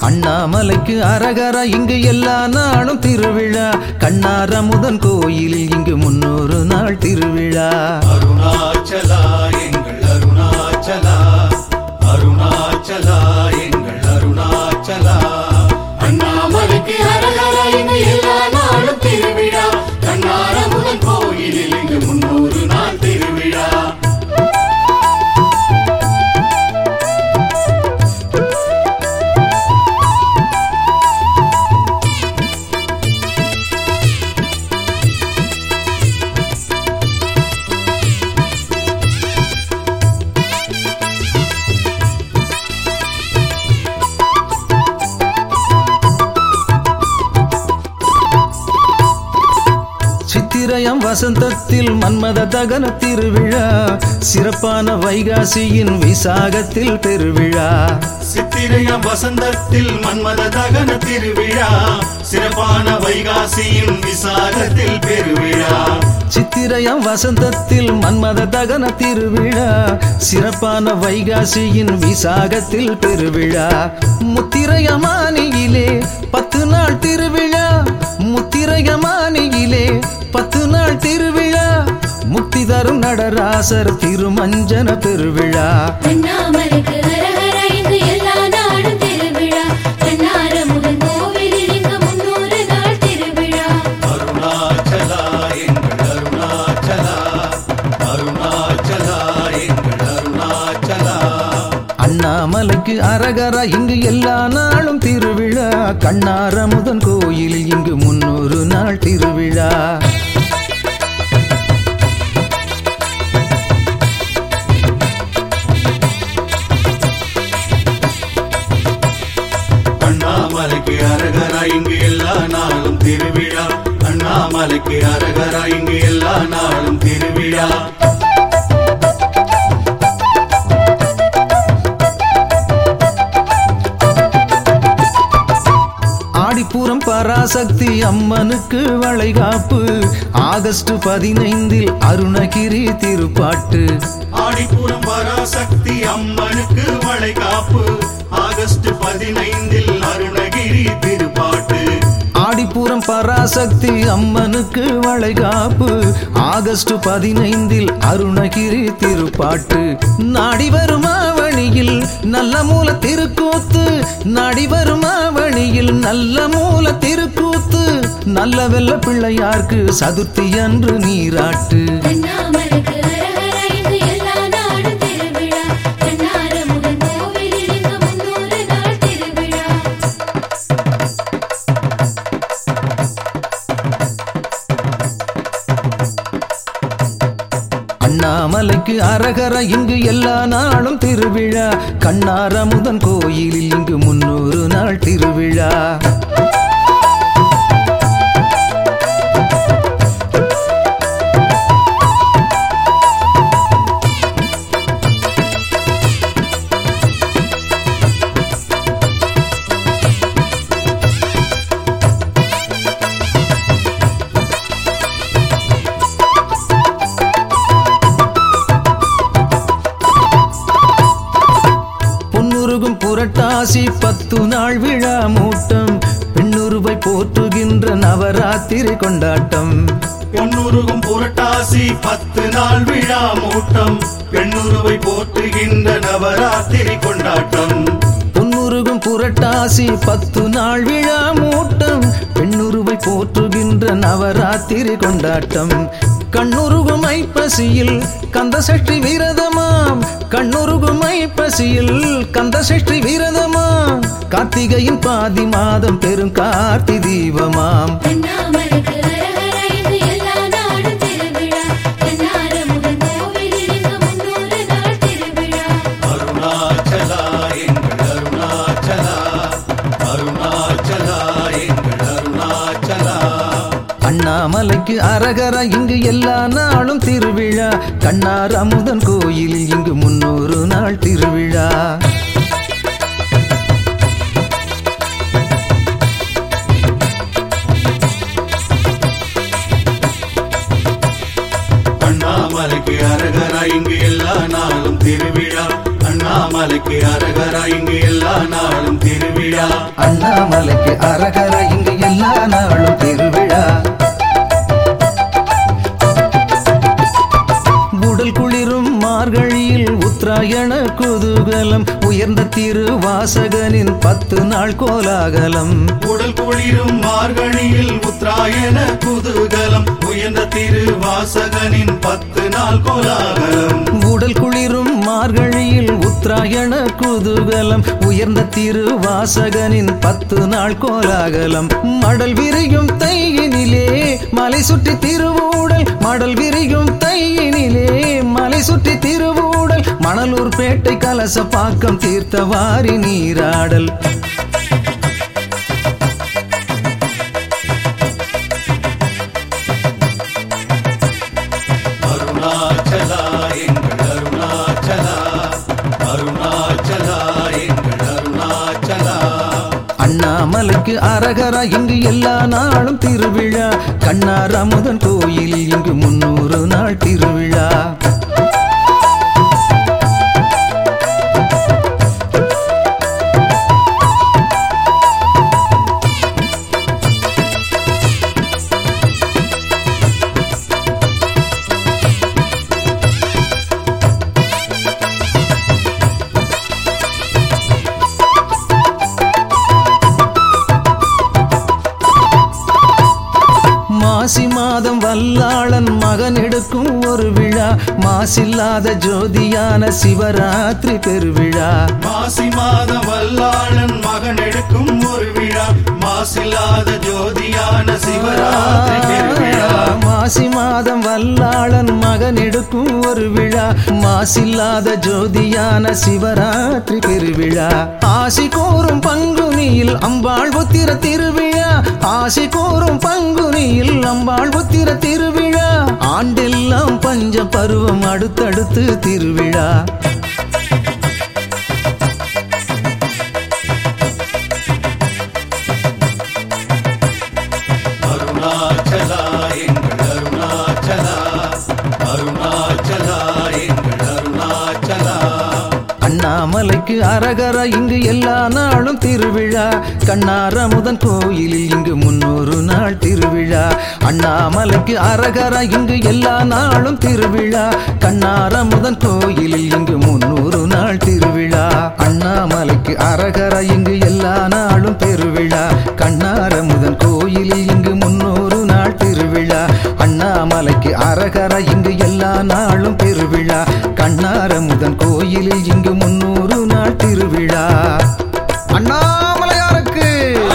அண்ணாமலைக்கு அரகரா இங்கு எல்லா நாளும் திருவிழா கண்ணாரமுதன் கோயிலில் இங்கு முன்னூறு நாள் திருவிழா அருணாச்சலா எங்கள் அருணாச்சலா அருணாச்சலா எங்கள் அருணாச்சலா அண்ணாமலைக்கு அரகர இங்கு எல்லா நாளும் திருவிழா கண்ணாரமுதன் கோயிலில் இங்கு முன்னூறு நாள் திருவிழா சித்திரயம் வசந்தத்தில் மன்மத தகன திருவிழா சிறப்பான வைகாசியின் விசாகத்தில் பெருவிழா சித்திரைய வசந்தத்தில் மன்மத தகன திருவிழா சிறப்பான வைகாசியின் விசாகத்தில் பெருவிழா சித்திரயம் வசந்தத்தில் மன்மத தகன திருவிழா சிறப்பான வைகாசியின் விசாகத்தில் பெருவிழா முத்திரையமானியிலே பத்து நாள் திருவிழா முத்திரையமானியிலே பத்து நாள் திருவிழா முக்தி தரும் நடராசர் திருமஞ்சன பெருவிழா அண்ணாமலைக்கு அரகர இங்கு எல்லா நாளும் திருவிழா கண்ணாரமுதன் கோவிலில் இங்கு முன்னூறு நாள் திருவிழா அருணாச்சலா எங்கள் அருணாச்சலா அருணாச்சலா எங்கள் அருணாச்சலா அண்ணாமலைக்கு அரகரா இங்கு எல்லா நாளும் திருவிழா கண்ணாரமுதன் கோயிலில் இங்கு முன்னூறு நாள் திருவிழா அண்ணாமலைக்கு அரகரா இங்கு எல்லா நாளும் திருவிழா அண்ணாமலைக்கு அரகரா இங்கு எல்லா நாளும் திருவிழா ஆடிப்பூரம் பராசக்தி அம்மனுக்கு வளைகாப்பு ஆகஸ்ட் பதினைந்தில் அருணகிரி திருப்பாட்டு ஆடிப்புறம் பராசக்தி அம்மனுக்கு வளைகாப்பு ஆகஸ்ட் பதினைந்தில் அருணகிரி திருப்பாட்டு ஆடிப்பூரம் பராசக்தி அம்மனுக்கு வளைகாப்பு ஆகஸ்ட் பதினைந்தில் அருணகிரி திருப்பாட்டு நாடி வரும் ஆவணியில் நல்ல மூல திருக்கூத்து நாடி வரும் ஆவணியில் நல்ல மூல திருக்கூத்து நல்ல வெள்ள பிள்ளையார்க்கு சதுர்த்தி அன்று நீராட்டு அண்ணாமலைக்கு அரகர இங்கு எல்லா நாளும் திருவிழா கண்ணாரமுதன் கோவிலில் இங்கு முன்னூறு நாள் திருவிழா அண்ணாமலைக்கு அரகர இங்கு எல்லா நாளும் திருவிழா கண்ணாரமுதன் கோயிலில் இங்கு முன்னூறு நாள் திருவிழா பொன்னுருகும் புரட்டாசி பத்து நாள் விழா மூட்டம் பெண்ணுருவை போற்றுகின்ற நவராத்திரி கொண்டாட்டம் பொன்னுருகும் புரட்டாசி பத்து நாள் விழா மூட்டம் பெண்ணுருவை போற்றுகின்ற நவராத்திரி கொண்டாட்டம் பொன்னுருகும் புரட்டாசி பத்து நாள் விழா மூட்டம் பெண்ணுருவை போற்றுகின்ற நவராத்திரி கொண்டாட்டம் கண்ணுருகும் ஐப்பசியில் கந்த சஷ்டி விரதமாம் கண்ணுருகும் ஐப்பசியில் கந்த சஷ்டி விரதமாம் கார்த்திகையின் பாதி மாதம் பெரும் கார்த்தி தீபமாம் அண்ணாமலைக்கு அரகர இங்கு எல்லா நாளும் திருவிழா கண்ணாரமுதன் கோவிலில் இங்கு முன்னூறு நாள் திருவிழா அருணாச்சலா எங்கள் அருணாச்சலா அருணாச்சலா எங்கள் அருணாச்சலா அண்ணாமலைக்கு அரகரா இங்கு எல்லா நாளும் திருவிழா கண்ணார் அமுதன் கோயிலில் இங்கு முன்னூறு நாள் திருவிழா அண்ணாமலைக்கு அரகரா இங்கு எல்லா நாளும் திருவிழா அண்ணாமலைக்கு அரகரா இங்கு எல்லா நாளும் திருவிழா அண்ணாமலைக்கு அரகர இங்கு எல்லா நாளும் திருவிழா உடல் குளிரும் மார்கழியில் உத்தராயண குதூகலம் உயர்ந்த திருவாசகனின் பத்து நாள் கோலாகலம் உடல் குளிரும் மார்கழியில் உத்தராயண குதூகலம் உயர்ந்த திருவாசகனின் பத்து நாள் கோலாகலம் உடல் குளிரும் மார்கழியில் உத்தராயண குதூகலம் உயர்ந்த திருவாசகனின் பத்து நாள் கோலாகலம் மடல் விரியும் தையினிலே மலை சுற்றி திருவூடல் மடல் விரியும் தையினிலே மலை சுற்றி திருவூடல் மணலூர் பேட்டை கலச பாக்கம் தீர்த்தவாரி நீராடல் அருணாச்சலா எங்கள் அருணாச்சலா அருணாச்சலா எங்கள் அருணாச்சலா அண்ணாமலைக்கு அரகரா இங்கு எல்லா நாளும் திருவிழா கண்ணார் அமுதன் கோயிலில் இங்கு முன்னூறு நாள் திருவிழா மாசி மாதம் வல்லாளன் மகன் எடுக்கும் ஒரு விழா மாசில்லாத ஜோதியான சிவராத்திரி பெருவிழா மாசி மாத வல்லாளன் மகன் எடுக்கும் ஒரு விழா மாசில்லாத ஜோதியான சிவராத்திரி பெருவிழா மாசி மாதம் வல்லாளன் மகன் எடுக்கும் ஒரு விழா மாசில்லாத ஜோதியான சிவராத்திரி பெருவிழா ஆசி கோரும் பங்குனியில் அம்பாள் புத்திர திருவிழா ஆசி கோரும் பங்குனியில் அம்பாள் புத்திர திருவிழா ஆண்டெல்லாம் பஞ்ச பருவம் அடுத்தடுத்து திருவிழா அருணாச்சலா எங்கள் அருணாச்சலா அருணாச்சலா எங்கள் அருணாச்சலா அண்ணாமலைக்கு அரகரா இங்கு எல்லா நாளும் திருவிழா கண்ணாரமுதன் கோயிலில் இங்கு முன்னூறு நாள் திருவிழா அண்ணாமலைக்கு அரகரா இங்கு எல்லா நாளும் திருவிழா கண்ணாரமுதன் கோயிலில் இங்கு முன்னூறு நாள் திருவிழா அண்ணாமலைக்கு அரகரா இங்கு எல்லா நாளும் பெருவிழா கண்ணாரமுதன் கோயிலில் இங்கு முன்னூறு நாள் திருவிழா அண்ணாமலைக்கு அரகரா இங்கு எல்லா நாளும் பெருவிழா கண்ணாரமுதன் கோயிலில் இங்கு முன்னூறு நாள் திருவிழா அண்ணாமலையாருக்கு